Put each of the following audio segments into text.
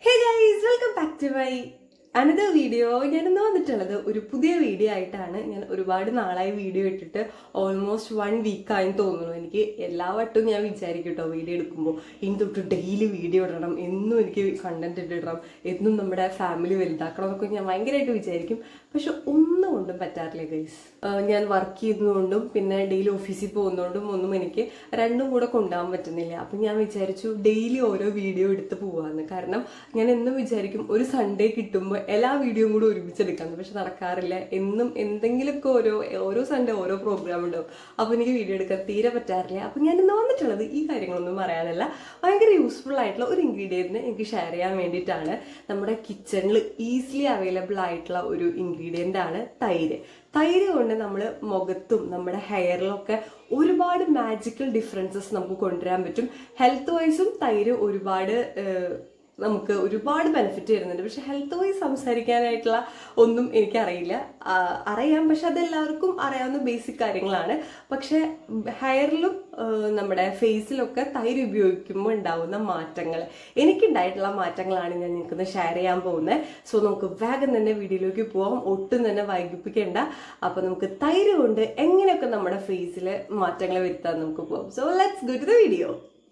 hey guys welcome back to my another video ഞാനിന്ന് വന്നിട്ടുള്ളത് ഒരു പുതിയ വീഡിയോ ആയിട്ടാണ് ഞാൻ ഒരുപാട് നാളായി വീഡിയോ ഇട്ടിട്ട് ഓൾമോസ്റ്റ് വൺ വീക്കായി തോന്നുന്നു എനിക്ക് എല്ലാ വട്ടവും ഞാൻ വിചാരിക്കും കേട്ടോ വീഡിയോ എടുക്കുമ്പോൾ ഇനി തൊട്ട് ഡെയിലി വീഡിയോ ഇടണം എന്നും എനിക്ക് കണ്ടന്റ് ഇടണം എന്നും നമ്മുടെ ഫാമിലി വലുതാക്കണം എന്നൊക്കെ ഞാൻ ഭയങ്കരമായിട്ട് വിചാരിക്കും പക്ഷെ ഒന്നും കൊണ്ടും പറ്റാറില്ല ഗൈസ് ഞാൻ വർക്ക് ചെയ്യുന്നതുകൊണ്ടും പിന്നെ ഡെയിലി ഓഫീസിൽ പോകുന്നതുകൊണ്ടും ഒന്നും എനിക്ക് രണ്ടും കൂടെ കൊണ്ടുപോകാൻ പറ്റുന്നില്ല അപ്പം ഞാൻ വിചാരിച്ചു ഡെയിലി ഓരോ വീഡിയോ എടുത്ത് പോവാന്ന് കാരണം ഞാൻ എന്നും വിചാരിക്കും ഒരു സൺഡേ കിട്ടുമ്പോൾ എല്ലാ വീഡിയോയും കൂടെ ഒരുമിച്ചെടുക്കാന്ന് പക്ഷെ നടക്കാറില്ല എന്നും എന്തെങ്കിലുമൊക്കെ ഓരോ ഓരോ സൺഡേ ഓരോ പ്രോഗ്രാം ഉണ്ടാവും അപ്പോൾ എനിക്ക് വീഡിയോ എടുക്കാൻ തീരെ പറ്റാറില്ല അപ്പം ഞാൻ ഇന്ന് വന്നിട്ടുള്ളത് ഈ കാര്യങ്ങളൊന്നും പറയാനല്ല ഭയങ്കര യൂസ്ഫുൾ ആയിട്ടുള്ള ഒരു ഇൻഗ്രീഡിയൻറ്റിനെ എനിക്ക് ഷെയർ ചെയ്യാൻ വേണ്ടിയിട്ടാണ് നമ്മുടെ കിച്ചണിൽ ഈസിലി അവൈലബിൾ ആയിട്ടുള്ള ഒരു ഇൻഗ്രീഡിയൻ്റ് ആണ് തൈര് തൈര് കൊണ്ട് നമ്മൾ മുഖത്തും നമ്മുടെ ഹെയറിലൊക്കെ ഒരുപാട് മാജിക്കൽ ഡിഫറൻസസ് നമുക്ക് കൊണ്ടുവരാൻ പറ്റും ഹെൽത്ത് വൈസും തൈര് ഒരുപാട് ഏഹ്, നമുക്ക് ഒരുപാട് ബെനിഫിറ്റ് വരുന്നുണ്ട് പക്ഷെ ഹെൽത്ത് വൈസ് സംസാരിക്കാനായിട്ടുള്ള ഒന്നും എനിക്കറിയില്ല ആ, അറിയാം പക്ഷെ അതെല്ലാവർക്കും അറിയാവുന്ന ബേസിക് കാര്യങ്ങളാണ് പക്ഷെ ഹെയറിലും നമ്മുടെ ഫേസിലൊക്കെ തൈര് ഉപയോഗിക്കുമ്പോൾ ഉണ്ടാവുന്ന മാറ്റങ്ങൾ എനിക്കുണ്ടായിട്ടുള്ള മാറ്റങ്ങളാണ് ഞാൻ നിങ്ങൾക്കൊന്ന് ഷെയർ ചെയ്യാൻ പോകുന്നത് സോ നമുക്ക് വേഗം തന്നെ വീഡിയോയിലേക്ക് പോവാം ഒട്ടും തന്നെ വൈകിപ്പിക്കേണ്ട അപ്പൊ നമുക്ക് തൈര് കൊണ്ട് എങ്ങനെയൊക്കെ നമ്മുടെ ഫേസിൽ മാറ്റങ്ങൾ വരുത്താൻ നമുക്ക് പോവാം so let's go to the video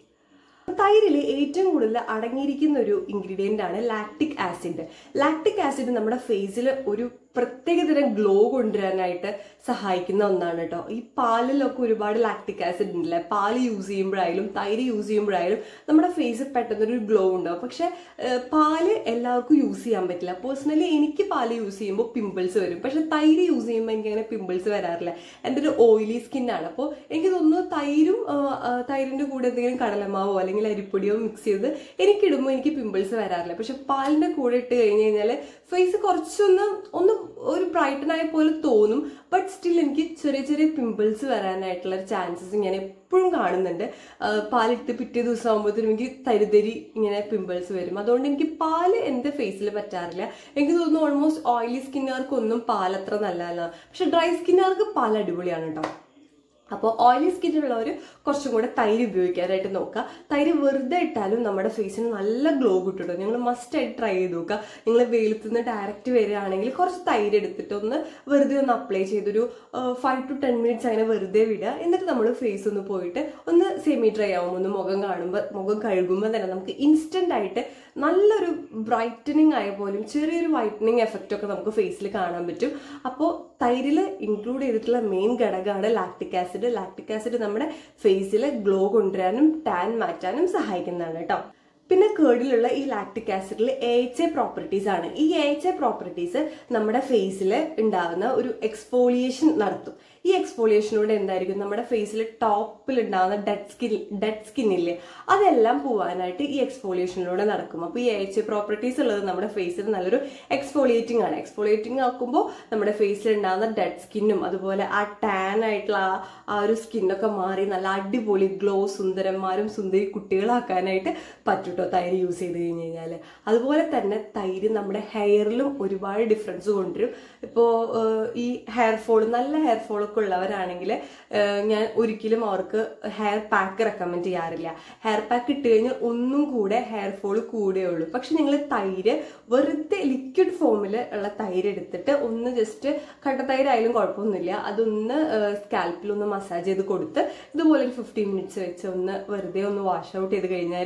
തൈരിൽ ഏറ്റവും കൂടുതൽ അടങ്ങിയിരിക്കുന്ന ഒരു ഇൻഗ്രീഡിയൻ്റ് ആണ് ലാക്ടിക് ആസിഡ് ലാക്ടിക് ആസിഡ് നമ്മുടെ ഫേസിൽ ഒരു പ്രത്യേകതരം ഗ്ലോ കൊണ്ടുവരാനായിട്ട് സഹായിക്കുന്ന ഒന്നാണ് കേട്ടോ ഈ പാലിലൊക്കെ ഒരുപാട് ലാക്ടിക് ആസിഡ് ഉണ്ടല്ലേ പാല് യൂസ് ചെയ്യുമ്പോഴായാലും തൈര് യൂസ് ചെയ്യുമ്പോഴായാലും നമ്മുടെ ഫേസ് പെട്ടെന്നൊരു ഗ്ലോ ഉണ്ടാവും പക്ഷെ ഏഹ്, പാല് എല്ലാവർക്കും യൂസ് ചെയ്യാൻ പറ്റില്ല പേഴ്സണലി എനിക്ക് പാല് യൂസ് ചെയ്യുമ്പോൾ പിമ്പിൾസ് വരും പക്ഷെ തൈര് യൂസ് ചെയ്യുമ്പോൾ എനിക്ക് അങ്ങനെ പിമ്പിൾസ് വരാറില്ല എൻ്റെ ഒരു ഓയിലി സ്കിന്നാണ് അപ്പോൾ എനിക്ക് തോന്നുന്നു തൈരും ആ, ആ, തൈരിൻ്റെ കൂടെ എന്തെങ്കിലും കടലമാവോ അല്ലെങ്കിൽ അരിപ്പൊടിയോ മിക്സ് ചെയ്ത് എനിക്കിടുമ്പോൾ എനിക്ക് പിമ്പിൾസ് വരാറില്ല പക്ഷെ പാലിൻ്റെ കൂടെ ഇട്ട് കഴിഞ്ഞ് കഴിഞ്ഞാൽ ഫേസ് കുറച്ചൊന്ന് ഒന്ന് ഒരു ബ്രൈറ്റൻ ആയ പോലെ തോന്നും ബട്ട് സ്റ്റിൽ എനിക്ക് ചെറിയ ചെറിയ പിമ്പിൾസ് വരാനായിട്ടുള്ള ചാൻസസ് ഞാൻ എപ്പോഴും കാണുന്നുണ്ട് ആ, പാലിട്ട് പിറ്റേ ദിവസം ആകുമ്പോഴത്തേനും എനിക്ക് തരിതരി ഇങ്ങനെ പിമ്പിൾസ് വരും അതുകൊണ്ട് എനിക്ക് പാല് എൻ്റെ ഫേസിൽ പറ്റാറില്ല എനിക്ക് തോന്നുന്നു ഓൾമോസ്റ്റ് ഓയിലി സ്കിന്നുകാർക്കൊന്നും പാൽ അത്ര നല്ലതല്ല പക്ഷെ ഡ്രൈ സ്കിന്നുകാർക്ക് പാൽ അടിപൊളിയാണ് കേട്ടോ അപ്പോൾ ഓയിലി സ്കിന്നുള്ളവർ കുറച്ചും കൂടെ തൈര് ഉപയോഗിക്കാനായിട്ട് നോക്കുക തൈര് വെറുതെ ഇട്ടാലും നമ്മുടെ ഫേസിന് നല്ല ഗ്ലോ കിട്ടും നിങ്ങൾ മസ്റ്റ് ആയിട്ട് ട്രൈ ചെയ്ത് നോക്കുക നിങ്ങൾ വെയിലത്ത് നിന്ന് ഡയറക്റ്റ് വരികയാണെങ്കിൽ കുറച്ച് തൈര് എടുത്തിട്ട് ഒന്ന് വെറുതെ ഒന്ന് അപ്ലൈ ചെയ്തൊരു ഫൈവ് ടു ടെൻ മിനിറ്റ്സ് അങ്ങനെ വെറുതെ വിടുക എന്നിട്ട് നമ്മൾ ഫേസ് ഒന്ന് പോയിട്ട് ഒന്ന് സെമി ഡ്രൈ ആവും ഒന്ന് മുഖം കാണുമ്പോൾ മുഖം കഴുകുമ്പോൾ തന്നെ നമുക്ക് ഇൻസ്റ്റന്റ് ആയിട്ട് നല്ലൊരു ബ്രൈറ്റനിങ് ആയ പോലും ചെറിയൊരു വൈറ്റനിങ് എഫക്റ്റ് ഒക്കെ നമുക്ക് ഫേസിൽ കാണാൻ പറ്റും അപ്പോൾ തൈരിൽ ഇൻക്ലൂഡ് ചെയ്തിട്ടുള്ള മെയിൻ ഘടകമാണ് ലാക്ടിക് ആസിഡ് ലാക്ടിക് ആസിഡ് നമ്മുടെ ഫേസിൽ ഗ്ലോ കൊണ്ടുവരാനും ടാൻ മാറ്റാനും സഹായിക്കുന്നതാണ് കേട്ടോ പിന്നെ കേർഡിലുള്ള ഈ ലാക്ടിക് ആസിഡിൽ എ എച്ച് എ പ്രോപ്പർട്ടീസ് ആണ് ഈ എ എച്ച് എ പ്രോപ്പർട്ടീസ് നമ്മുടെ ഫേസിൽ ഉണ്ടാകുന്ന ഒരു എക്സ്ഫോളിയേഷൻ നടത്തും ഈ എക്സ്ഫോളിയേഷനോട് എന്തായിരിക്കും നമ്മുടെ ഫേസിൽ ടോപ്പിൽ ഉണ്ടാകുന്ന ഡെഡ് സ്കിൻ ഡെഡ് സ്കിന്നില്ലേ അതെല്ലാം പോവാനായിട്ട് ഈ എക്സ്ഫോളിയേഷനിലൂടെ നടക്കും അപ്പോൾ ഈ എച്ച് എ പ്രോപ്പർട്ടീസ് ഉള്ളത് നമ്മുടെ ഫേസിൽ നല്ലൊരു എക്സ്ഫോളിയേറ്റിംഗ് ആണ് എക്സ്ഫോളിയേറ്റിംഗ് ആക്കുമ്പോൾ നമ്മുടെ ഫേസിൽ ഉണ്ടാകുന്ന ഡെഡ് സ്കിന്നും അതുപോലെ ആ ടാൻ ആയിട്ടുള്ള ആ ആ ഒരു സ്കിന്നൊക്കെ മാറി നല്ല അടിപൊളി ഗ്ലോ സുന്ദരന്മാരും സുന്ദരി കുട്ടികളാക്കാനായിട്ട് പറ്റും കേട്ടോ തൈര് യൂസ് ചെയ്ത് കഴിഞ്ഞ് കഴിഞ്ഞാൽ അതുപോലെ തന്നെ തൈര് നമ്മുടെ ഹെയറിലും ഒരുപാട് ഡിഫറൻസ് കൊണ്ടുവരും ഇപ്പോൾ ഈ ഹെയർ ഫോൾ നല്ല ഹെയർ ഫോൾ ഒക്കെ ഉള്ളവരാണെങ്കിൽ ഞാൻ ഒരിക്കലും അവർക്ക് ഹെയർ പാക്ക് റെക്കമെൻഡ് ചെയ്യാറില്ല ഹെയർ പാക്ക് ഇട്ട് കഴിഞ്ഞാൽ ഒന്നും കൂടെ ഹെയർ ഫോൾ കൂടുകയുള്ളൂ പക്ഷെ നിങ്ങൾ തൈര് വെറുതെ ലിക്വിഡ് ഫോമിൽ ഉള്ള തൈര് എടുത്തിട്ട് ഒന്ന് ജസ്റ്റ് കട്ട തൈരായാലും കുഴപ്പമൊന്നുമില്ല അതൊന്ന് സ്കാൽപ്പിൽ ഒന്ന് മസാജ് ചെയ്ത് കൊടുത്ത് ഇതുപോലെ ഒരു ഫിഫ്റ്റീൻ മിനിറ്റ്സ് വെച്ച് ഒന്ന് വെറുതെ ഒന്ന് വാഷ് ഔട്ട് ചെയ്ത് കഴിഞ്ഞാൽ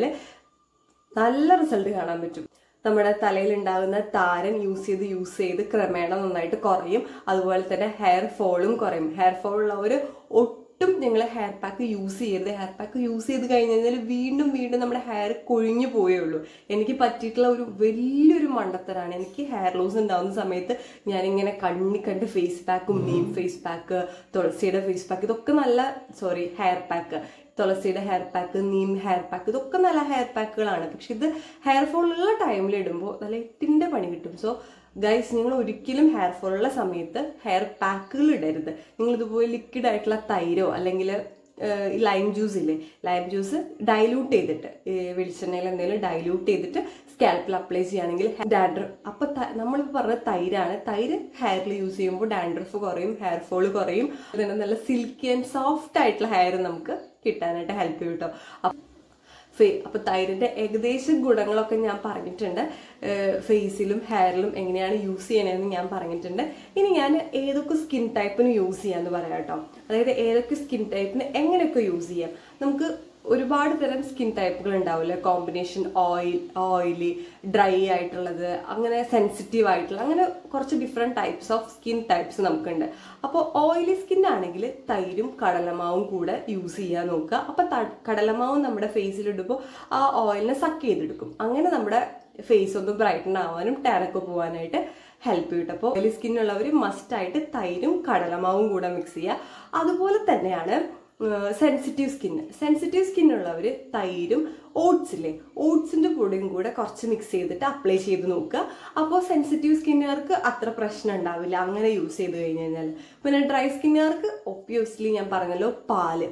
നല്ല റിസൾട്ട് കാണാൻ പറ്റും നമ്മുടെ തലയിൽ ഉണ്ടാകുന്ന താരൻ യൂസ് ചെയ്ത് യൂസ് ചെയ്ത് ക്രമേണ നന്നായിട്ട് കുറയും അതുപോലെ തന്നെ ഹെയർ ഫോളും കുറയും ഹെയർ ഫോൾ ഉള്ളവർ ഒട്ടും നിങ്ങൾ ഹെയർ പാക്ക് യൂസ് ചെയ്യരുത് ഹെയർ പാക്ക് യൂസ് ചെയ്ത് കഴിഞ്ഞ് കഴിഞ്ഞാൽ വീണ്ടും വീണ്ടും നമ്മുടെ ഹെയർ കൊഴിഞ്ഞു പോയേ ഉള്ളൂ എനിക്ക് പറ്റിയിട്ടുള്ള ഒരു വലിയൊരു മണ്ടത്തരാണ് എനിക്ക് ഹെയർ ലോസ് ഉണ്ടാകുന്ന സമയത്ത് ഞാനിങ്ങനെ കണ്ണി കണ്ട് ഫേസ് പാക്കും നീം ഫേസ് പാക്ക് തുളസിയുടെ ഫേസ് പാക്ക് ഇതൊക്കെ നല്ല സോറി ഹെയർ പാക്ക് തുളസിയുടെ hair pack neem hair pack ഇതൊക്കെ നല്ല ഹെയർ പാക്കുകളാണ് പക്ഷെ ഇത് ഹെയർ ഫോൾ ഉള്ള ടൈമിൽ ഇടുമ്പോൾ നല്ല എട്ടിൻ്റെ പണി കിട്ടും സോ ഗൈസ് നിങ്ങൾ ഒരിക്കലും ഹെയർ ഫോൾ ഉള്ള സമയത്ത് ഹെയർ പാക്കുകൾ ഇടരുത് നിങ്ങൾ ഇതുപോലെ ലിക്വിഡ് ആയിട്ടുള്ള തൈരോ അല്ലെങ്കിൽ ലൈം ജ്യൂസ് ഇല്ലേ ലൈം ജ്യൂസ് ഡൈല്യൂട്ട് ചെയ്തിട്ട് ഈ വെളിച്ചെണ്ണയിൽ എന്തെങ്കിലും ഡൈല്യൂട്ട് ചെയ്തിട്ട് സ്കാൽപ്പിൽ അപ്ലൈ ചെയ്യുകയാണെങ്കിൽ ഡാൻഡ്രഫ് അപ്പൊ നമ്മളിപ്പോൾ പറഞ്ഞ തൈരാണ് തൈര് ഹെയറിൽ യൂസ് ചെയ്യുമ്പോൾ ഡാൻഡ്രഫ് കുറയും ഹെയർ ഫോൾ കുറയും അതുതന്നെ നല്ല സിൽക്കി ആൻഡ് സോഫ്റ്റ് ആയിട്ടുള്ള ഹെയർ നമുക്ക് കിട്ടാനായിട്ട് ഹെൽപ്പ് ചെയ്യും കേട്ടോ ഫേ അപ്പോൾ തൈരിൻ്റെ ഏകദേശം ഗുണങ്ങളൊക്കെ ഞാൻ പറഞ്ഞിട്ടുണ്ട് ഫേസിലും ഹെയറിലും എങ്ങനെയാണ് യൂസ് ചെയ്യണതെന്ന് ഞാൻ പറഞ്ഞിട്ടുണ്ട് ഇനി ഞാൻ ഏതൊക്കെ സ്കിൻ ടൈപ്പിന് യൂസ് ചെയ്യാമെന്ന് പറയാം കേട്ടോ അതായത് ഏതൊക്കെ സ്കിൻ ടൈപ്പിന് എങ്ങനെയൊക്കെ യൂസ് ചെയ്യാം നമുക്ക് ഒരുപാട് തരം സ്കിൻ ടൈപ്പുകൾ ഉണ്ടാവില്ലേ കോമ്പിനേഷൻ ഓയിൽ ഓയിലി ഡ്രൈ ആയിട്ടുള്ളത് അങ്ങനെ സെൻസിറ്റീവ് ആയിട്ടുള്ള അങ്ങനെ കുറച്ച് different types of skin types നമുക്കുണ്ട് അപ്പോൾ ഓയിലി സ്കിൻ ആണെങ്കിൽ തൈരും കടലമാവും കൂടെ യൂസ് ചെയ്യാൻ നോക്കുക അപ്പോൾ കടലമാവും നമ്മുടെ ഫേസിലിടുമ്പോൾ ആ ഓയിലിനെ സക്ക് ചെയ്തെടുക്കും അങ്ങനെ നമ്മുടെ ഫേസ് ഒന്ന് ബ്രൈറ്റൻ ആവാനും ടാനൊക്കെ പോകാനായിട്ട് ഹെൽപ്പ് ചെയ്യും അപ്പോൾ ഓയിലി സ്കിന്നുള്ളവർ മസ്റ്റായിട്ട് തൈരും കടലമാവും കൂടെ മിക്സ് ചെയ്യുക അതുപോലെ തന്നെയാണ് സെൻസിറ്റീവ് സ്കിന്ന് സെൻസിറ്റീവ് സ്കിന്നുള്ളവർ തൈരും ഓട്സ് ഇല്ലേ ഓട്സിന്റെ പൊടിയും കൂടെ കുറച്ച് മിക്സ് ചെയ്തിട്ട് അപ്ലൈ ചെയ്ത് നോക്കുക അപ്പോൾ സെൻസിറ്റീവ് സ്കിന്നുകാർക്ക് അത്ര പ്രശ്നം ഉണ്ടാവില്ല അങ്ങനെ യൂസ് ചെയ്ത് കഴിഞ്ഞ് കഴിഞ്ഞാൽ പിന്നെ ഡ്രൈ സ്കിന്നുകാർക്ക് ഒബ്വിയസ്ലി ഞാൻ പറഞ്ഞല്ലോ പാല്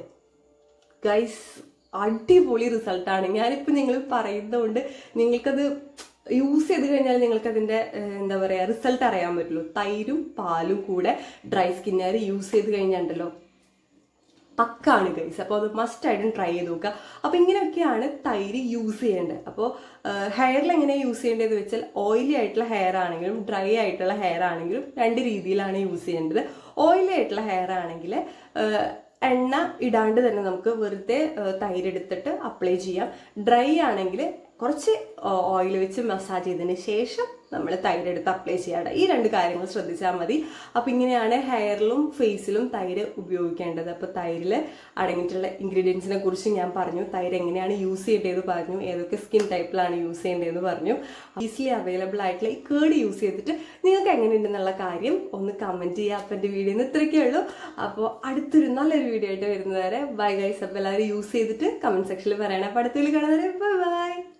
ഗൈസ് അടിപൊളി റിസൾട്ടാണ് ഞാനിപ്പോൾ നിങ്ങൾ പറയുന്നതുകൊണ്ട് നിങ്ങൾക്കത് യൂസ് ചെയ്ത് കഴിഞ്ഞാൽ നിങ്ങൾക്ക് അതിന്റെ എന്താ പറയാ റിസൾട്ട് അറിയാൻ പറ്റുള്ളൂ തൈരും പാലും കൂടെ ഡ്രൈ സ്കിന്നുകാർ യൂസ് ചെയ്ത് കഴിഞ്ഞാണ്ടല്ലോ പക്കാണ് ഗൈസ് അപ്പോൾ അത് മസ്റ്റ് ആയിട്ടും ട്രൈ ചെയ്ത് നോക്കുക അപ്പോൾ ഇങ്ങനെയൊക്കെയാണ് തൈര് യൂസ് ചെയ്യേണ്ടത് അപ്പോൾ ഹെയറിൽ എങ്ങനെയാണ് യൂസ് ചെയ്യേണ്ടതെന്ന് വെച്ചാൽ ഓയിലി ആയിട്ടുള്ള ഹെയർ ആണെങ്കിലും ഡ്രൈ ആയിട്ടുള്ള ഹെയർ ആണെങ്കിലും രണ്ട് രീതിയിലാണ് യൂസ് ചെയ്യേണ്ടത് ഓയിലി ആയിട്ടുള്ള ഹെയർ ആണെങ്കിൽ എണ്ണ ഇടാണ്ട് തന്നെ നമുക്ക് വെറുതെ തൈര് എടുത്തിട്ട് അപ്ലൈ ചെയ്യാം ഡ്രൈ ആണെങ്കിൽ കുറച്ച് ഓയിൽ വെച്ച് മസാജ് ചെയ്തതിന് ശേഷം നമ്മൾ തൈര് എടുത്ത് അപ്ലൈ ചെയ്യാറ് ഈ രണ്ട് കാര്യങ്ങൾ ശ്രദ്ധിച്ചാൽ മതി അപ്പം ഇങ്ങനെയാണ് ഹെയറിലും ഫേസിലും തൈര് ഉപയോഗിക്കേണ്ടത് അപ്പോൾ തൈരിൽ അടങ്ങിയിട്ടുള്ള ഇൻഗ്രീഡിയൻസിനെ കുറിച്ച് ഞാൻ പറഞ്ഞു തൈര് എങ്ങനെയാണ് യൂസ് ചെയ്യേണ്ടതെന്ന് പറഞ്ഞു ഏതൊക്കെ സ്കിൻ ടൈപ്പിലാണ് യൂസ് ചെയ്യേണ്ടതെന്ന് പറഞ്ഞു ഈസിലി അവൈലബിൾ ആയിട്ടുള്ള ഈ കേട് യൂസ് ചെയ്തിട്ട് നിങ്ങൾക്ക് എങ്ങനെയുണ്ടെന്നുള്ള കാര്യം ഒന്ന് കമൻറ്റ് ചെയ്യുക അപ്പം എൻ്റെ വീഡിയോ ഇത്രയൊക്കെ ഉള്ളൂ അപ്പോൾ അടുത്തൊരു നല്ലൊരു വീഡിയോ ആയിട്ട് വരുന്നവരെ ബൈ ഗൈസ് അപ്പോൾ എല്ലാവരും യൂസ് ചെയ്തിട്ട് കമൻറ്റ് സെക്ഷനിൽ പറയണം അപ്പോൾ അടുത്തൊരു കാണുന്നവരെ ബൈ ബൈ